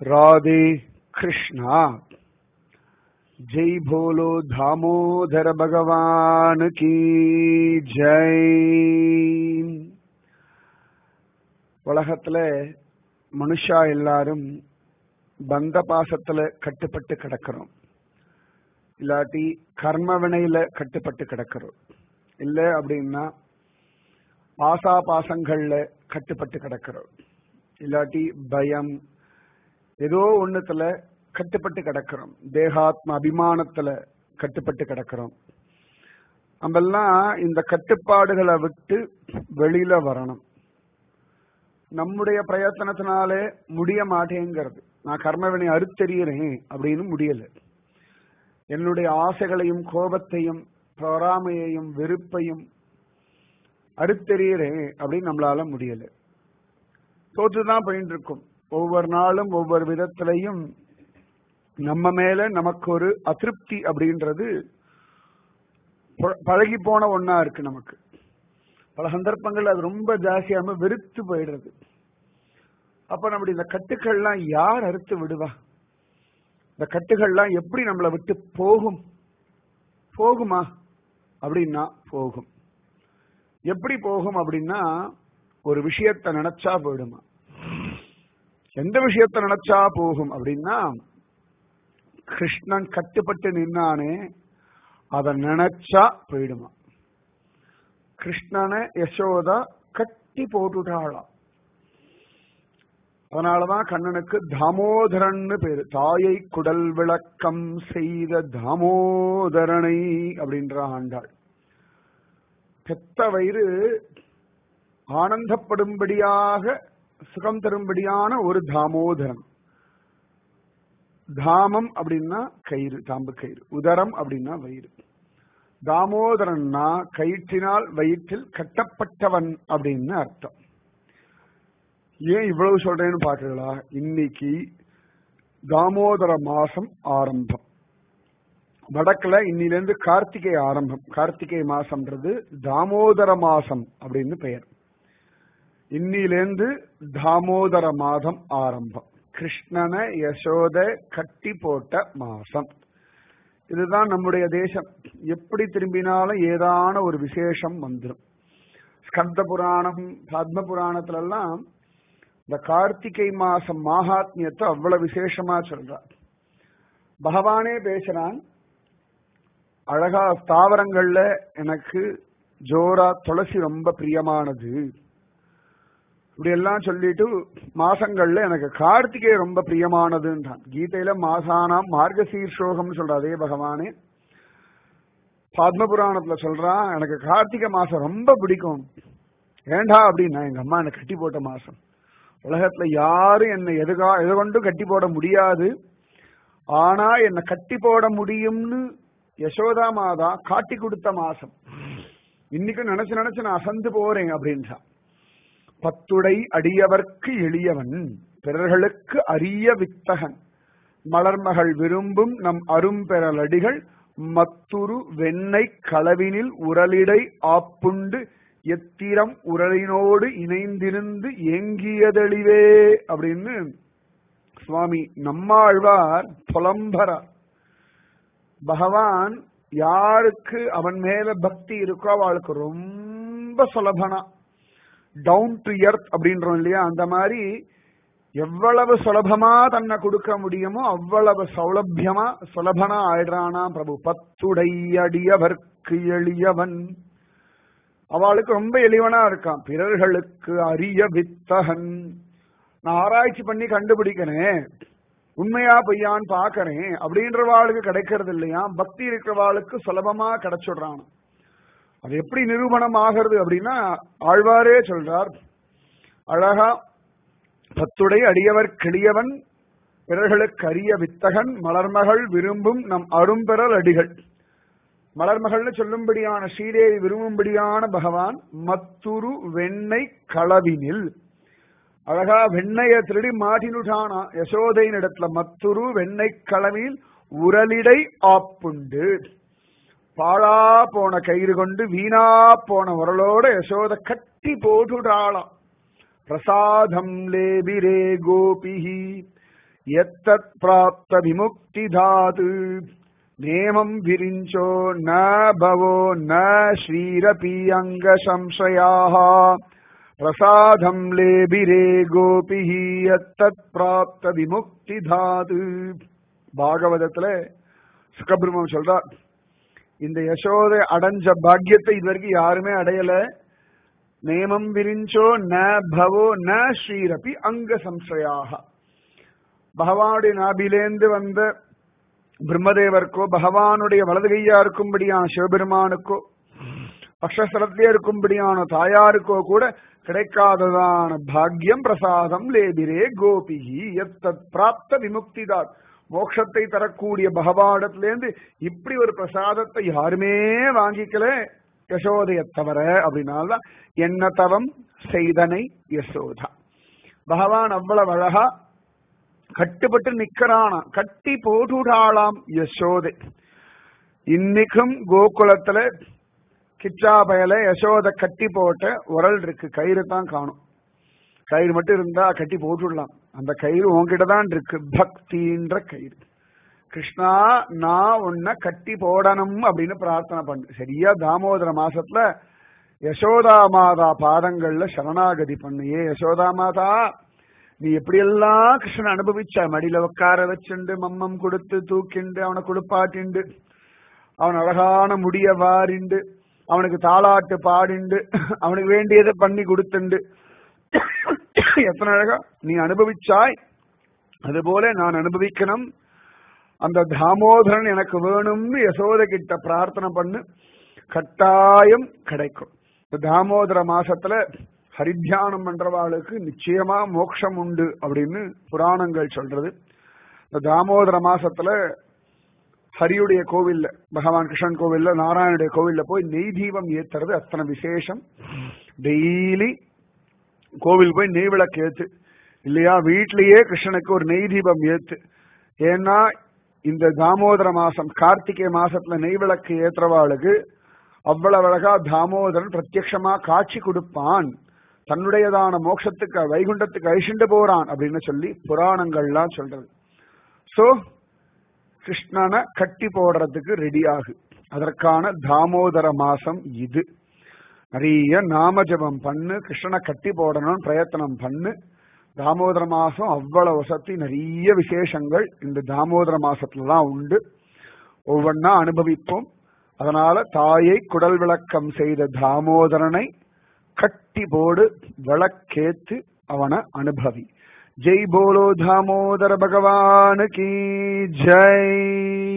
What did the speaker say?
राधे कृष्णा जय बोलो दामोदर भगवान की जय உலகத்துல மனுஷா எல்லாரும் பந்த பாசத்துல கட்டுப்பட்டு கிடக்கிறோம் இல்லாட்டி கர்ம வினையில கட்டுப்பட்டு கிடக்கிறோம் இல்ல அப்படின்னா ஆசா பாசங்கள்ல கட்டுப்பட்டு கிடக்கிறோம் இல்லாட்டி பயம் ஏதோ ஒண்ணுத்துல கட்டுப்பட்டு கிடக்கிறோம் தேகாத்ம அபிமானத்துல கட்டுப்பட்டு கிடக்கிறோம் நம்மெல்லாம் இந்த கட்டுப்பாடுகளை விட்டு வெளியில வரணும் நம்முடைய பிரயத்தனத்தினாலே முடிய மாட்டேங்கிறது நான் கர்மவினை அறுத்தெறிகிறேன் அப்படின்னு முடியல என்னுடைய ஆசைகளையும் கோபத்தையும் பொறாமையையும் வெறுப்பையும் அறுத்தெறிகிறேன் அப்படின்னு நம்மளால முடியல தோற்றுதான் போயிட்டு இருக்கும் ஒவ்வொரு நாளும் ஒவ்வொரு விதத்திலையும் நம்ம மேல நமக்கு ஒரு அதிருப்தி அப்படின்றது பழகி போன ஒன்னா இருக்கு நமக்கு பல சந்தர்ப்பங்கள் அது ரொம்ப ஜாஸ்தியாம வெறுத்து போயிடுறது அப்ப நம்முடைய இந்த கட்டுக்கள்லாம் யார் அறுத்து விடுவா இந்த கட்டுகள்லாம் எப்படி நம்மளை விட்டு போகும் போகுமா அப்படின்னா போகும் எப்படி போகும் அப்படின்னா ஒரு விஷயத்த நினைச்சா போயிடுமா எந்த விஷயத்த நினைச்சா போகும் அப்படின்னா கிருஷ்ணன் கட்டுப்பட்டு நின்னானே அதை நினைச்சா போயிடுமா கிருஷ்ணனை யசோதா கட்டி போட்டுட்டாளாம் அதனாலதான் கண்ணனுக்கு தாமோதரன்னு பேரு தாயை குடல் விளக்கம் செய்த தாமோதரனை அப்படின்ற ஆண்டாள் பெத்த வயிறு ஆனந்தப்படும்படியாக சுகம் தரும்படியான ஒரு தாமோதரன் தாமம் அப்படின்னா கயிறு தாம்பு கயிறு உதரம் அப்படின்னா வயிறு தாமோதரன்னா கயிற்றினால் வயிற்றில் கட்டப்பட்டவன் அப்படின்னு அர்த்தம் ஏன் இவ்வளவு சொல்றேன்னு பாக்குறீங்களா இன்னைக்கு தாமோதர மாசம் ஆரம்பம் வடக்குல இன்னிலிருந்து கார்த்திகை ஆரம்பம் கார்த்திகை மாசம்ன்றது தாமோதர மாசம் அப்படின்னு பெயர் இன்னிலேருந்து தாமோதர மாதம் ஆரம்பம் கிருஷ்ணனை யசோத கட்டி போட்ட மாசம் இதுதான் நம்முடைய தேசம் எப்படி திரும்பினாலும் ஏதான ஒரு விசேஷம் வந்துடும் ஸ்கந்த புராணம் பத்ம புராணத்துல எல்லாம் இந்த கார்த்திகை மாசம் மாகாத்மியத்தை அவ்வளவு விசேஷமா சொல்றார் பகவானே பேசுறான் அழகா ஸ்தாவரங்கள்ல எனக்கு ஜோரா துளசி ரொம்ப பிரியமானது இப்படி எல்லாம் சொல்லிட்டு மாசங்கள்ல எனக்கு கார்த்திகை ரொம்ப பிரியமானதுன்றான் கீதையில மாசானாம் மார்கசீர்ஷோகம் சொல்ற அதே பகவானே பத்ம புராணத்துல சொல்றான் எனக்கு கார்த்திகை மாசம் ரொம்ப பிடிக்கும் ஏண்டா அப்படின்னா எங்க அம்மா என்னை கட்டி போட்ட மாசம் உலகத்துல யாரும் என்னை எதுகா எது கொண்டும் கட்டி போட முடியாது ஆனா என்னை கட்டி போட முடியும்னு யசோதா மாதா காட்டி கொடுத்த மாசம் இன்னைக்கு நினைச்சு நினைச்சு நான் அசந்து போறேன் அப்படின்றான் பத்துடை அடியவர்க்கு எளியவன் பிறர்களுக்கு அரிய வித்தகன் மலர்மகள் விரும்பும் நம் அரும்பெறலடிகள் மத்துரு வெண்ணை களவினில் உரலிடை ஆப்புண்டு எத்திரம் உரலினோடு இணைந்திருந்து ஏங்கியதெளிவே அப்படின்னு சுவாமி நம்மாழ்வார் புலம்பரார் பகவான் யாருக்கு அவன் மேல பக்தி இருக்கோ அவளுக்கு ரொம்ப சுலபனா டவுன் டு எர்த் அப்படின்றோம் இல்லையா அந்த மாதிரி எவ்வளவு சுலபமா தன்னை கொடுக்க முடியுமோ அவ்வளவு சௌலபியமா சுலபனா ஆயிடுறானா பிரபு பத்துடையடியவர்க்கு எளியவன் அவளுக்கு ரொம்ப எளிவனா இருக்கான் பிறர்களுக்கு அரிய வித்தகன் நான் ஆராய்ச்சி பண்ணி கண்டுபிடிக்கிறேன் உண்மையா பொய்யான்னு பாக்கிறேன் அப்படின்றவாளுக்கு கிடைக்கிறது இல்லையா பக்தி இருக்கிறவாளுக்கு சுலபமா கிடைச்சுடுறான் அது எப்படி நிரூபணம் ஆகிறது அப்படின்னா ஆழ்வாரே சொல்றார் அழகா பத்துடை அடியவர் கிளியவன் பிறர்களுக்கு அரிய வித்தகன் மலர்மகள் விரும்பும் நம் அரும்பெறல் அடிகள் மலர்மகள்னு சொல்லும்படியான ஸ்ரீதேவி விரும்பும்படியான பகவான் மத்துரு வெண்ணெய் களவினில் அழகா வெண்ணைய திருடி மாட்டினுட்டானா யசோதையின் இடத்துல மத்துரு வெண்ணெய் களவினில் உரலிடை ஆப்புண்டு பாழா போன கயிறு கொண்டு வீணா போன உரலோட யசோத கட்டி போட்டுடாளாம் பிரசாதம் லேபிரே கோபிஹி எத்தத் பிராப்த விமுக்திதாது நேமம் விரிஞ்சோ ந பவோ ந ஸ்ரீரபி அங்க சம்சயாக பிரசாதம் லேபிரே கோபிஹி எத்தத் பிராப்த விமுக்திதாது பாகவதத்துல சுகபிரமம் சொல்றார் இந்த யசோதை அடைஞ்ச பாக்கியத்தை இதுவரைக்கும் யாருமே அடையல நேமம் விரிஞ்சோ ந பவோ ந ஸ்ரீரபி அங்க சம்சயாக பகவானுடைய நாபிலேந்து வந்த பிரம்மதேவருக்கோ பகவானுடைய வலது கையா இருக்கும்படியான சிவபெருமானுக்கோ பக்ஷஸ்தலத்திலே இருக்கும்படியான தாயாருக்கோ கூட கிடைக்காததான பாக்யம் பிரசாதம் லேபிரே கோபிகி எத்தத் பிராப்த விமுக்திதான் மோட்சத்தை தரக்கூடிய பகவானிடத்திலேருந்து இப்படி ஒரு பிரசாதத்தை யாருமே வாங்கிக்கல யசோதைய தவிர அப்படின்னால்தான் என்ன தவம் செய்தனை யசோதா பகவான் அவ்வளவு அழகா கட்டுப்பட்டு நிக்கிறானா கட்டி போட்டுடாளாம் யசோதை இன்னைக்கும் கோகுலத்துல கிச்சா பயல யசோத கட்டி போட்ட உரல் இருக்கு கயிறு தான் காணும் கயிறு மட்டும் இருந்தா கட்டி போட்டுடலாம் அந்த கயிறு உன்கிட்ட தான் இருக்கு பக்தின்ற கயிறு கிருஷ்ணா நான் உன்னை கட்டி போடணும் அப்படின்னு பிரார்த்தனை பண்ணு சரியா தாமோதர மாசத்துல யசோதா மாதா பாதங்கள்ல சரணாகதி பண்ணு ஏ யசோதா மாதா நீ எப்படியெல்லாம் கிருஷ்ணன் அனுபவிச்ச மடியில உட்கார வச்சுண்டு மம்மம் கொடுத்து தூக்கிண்டு அவனை குளிப்பாட்டிண்டு அவன் அழகான முடிய வாரிண்டு அவனுக்கு தாளாட்டு பாடிண்டு அவனுக்கு வேண்டியதை பண்ணி கொடுத்துண்டு எத்தனை அழகா நீ அனுபவிச்சாய் அதுபோல நான் அனுபவிக்கணும் அந்த தாமோதரன் எனக்கு வேணும்னு யசோத கிட்ட பிரார்த்தனை பண்ணு கட்டாயம் கிடைக்கும் இந்த தாமோதர மாசத்துல ஹரித்தியானம் பண்றவாளுக்கு நிச்சயமா மோட்சம் உண்டு அப்படின்னு புராணங்கள் சொல்றது இந்த தாமோதர மாசத்துல ஹரியுடைய கோவில்ல பகவான் கிருஷ்ணன் கோவில்ல நாராயணுடைய கோவில்ல போய் நெய் தீபம் ஏத்துறது அத்தனை விசேஷம் டெய்லி கோவில் போய் நெய் விளக்கு ஏத்து இல்லையா வீட்லயே கிருஷ்ணனுக்கு ஒரு நெய் தீபம் ஏத்து ஏன்னா இந்த தாமோதர மாசம் கார்த்திகை மாசத்துல நெய் விளக்கு ஏத்துறவாளுக்கு அவ்வளவு அழகா தாமோதரன் பிரத்யக்ஷமா காட்சி கொடுப்பான் தன்னுடையதான மோட்சத்துக்கு வைகுண்டத்துக்கு அழிச்சுண்டு போறான் அப்படின்னு சொல்லி புராணங்கள்லாம் சொல்றது சோ கிருஷ்ணனை கட்டி போடுறதுக்கு ரெடி ஆகு அதற்கான தாமோதர மாசம் இது நிறைய நாம ஜபம் பண்ணு கிருஷ்ணனை கட்டி போடணும்னு பிரயத்தனம் பண்ணு தாமோதர மாசம் அவ்வளவு வசதி நிறைய விசேஷங்கள் இந்த தாமோதர மாசத்துல தான் உண்டு ஒவ்வொன்னா அனுபவிப்போம் அதனால தாயை குடல் விளக்கம் செய்த தாமோதரனை கட்டி போடு விளக்கேத்து அவனை அனுபவி ஜெய் போலோ தாமோதர பகவான் கி ஜெய்